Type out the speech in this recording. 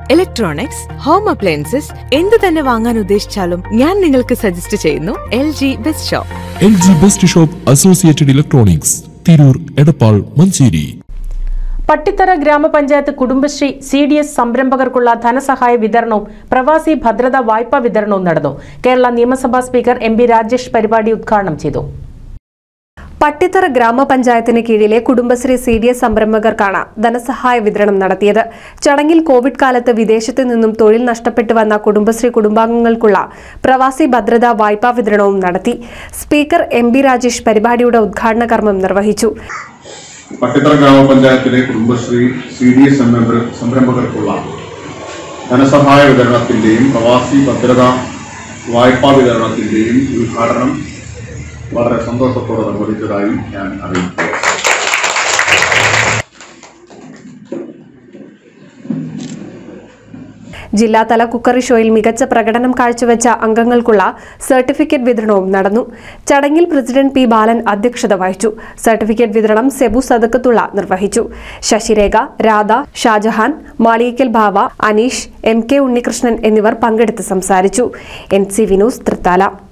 electronics home appliances എന്ത് തന്നെ വാങ്ങാൻ ഉദ്ദേശിച്ചാലും ഞാൻ നിങ്ങൾക്ക് സജസ്റ്റ് ചെയ്യുന്നു L G best shop L G best shop associated electronics Tirur Edappal Manjeri Pattithara ഗ്രാമപഞ്ചായത്ത് കുടുംബശ്രീ സി ഡി എസ് സംരംഭകർക്കുള്ള ധനസഹായ വിതരണവും പ്രവാസി ഭദ്രതാ വായ്പാ വിതരണവും നടന്നു കേരള നിയമസഭാ സ്പീക്കർ എം ബി രാജേഷ് പരിപാടി ഉദ്ഘാടനം ചെയ്തു പട്ടിത്തറ ഗ്രാമപഞ്ചായത്തിന് കീഴിലെ കുടുംബശ്രീ സി ഡി എസ് സംരംഭകർക്കാണ് ധനസഹായ വിതരണം നടത്തിയത് ചടങ്ങിൽ കോവിഡ് കാലത്ത് വിദേശത്ത് നിന്നും തൊഴിൽ നഷ്ടപ്പെട്ടു വന്ന കുടുംബശ്രീ കുടുംബാംഗങ്ങൾക്കുള്ള പ്രവാസി ഭദ്രതാ വായ്പാ വിതരണവും നടത്തി സ്പീക്കർ എം ബി രാജേഷ് പരിപാടിയുടെ ഉദ്ഘാടന കർമ്മം നിർവഹിച്ചു പട്ടിത്തറ ഗ്രാമപഞ്ചായത്തിലെ കുടുംബശ്രീ സി ഡി എസ് സംരംഭകർക്കുള്ള ധനസഹായ വിതരണത്തിന്റെയും പ്രവാസി ഭദ്രതാ വായ്പാ വിതരണത്തിന്റെയും ഉദ്ഘാടനം വളരെ സന്തോഷത്തോടെ നിർവഹിച്ചതായി ഞാൻ അറിയിക്കുന്നു ജില്ലാതല കുക്കറി ഷോയിൽ മികച്ച പ്രകടനം കാഴ്ചവെച്ച അംഗങ്ങൾക്കുള്ള സർട്ടിഫിക്കറ്റ് വിതരണവും നടന്നു ചടങ്ങിൽ പ്രസിഡന്റ് പി ബാലൻ അധ്യക്ഷത വഹിച്ചു സർട്ടിഫിക്കറ്റ് വിതരണം സെബു സദക്കത്തുള്ള നിർവഹിച്ചു ശശിരേഖ രാധ ഷാജഹാൻ മാളികക്കൽ ഭാവ അനീഷ് എം കെ ഉണ്ണികൃഷ്ണൻ എന്നിവർ പങ്കെടുത്ത് സംസാരിച്ചു എൻ സി വിനോസ് തൃത്താല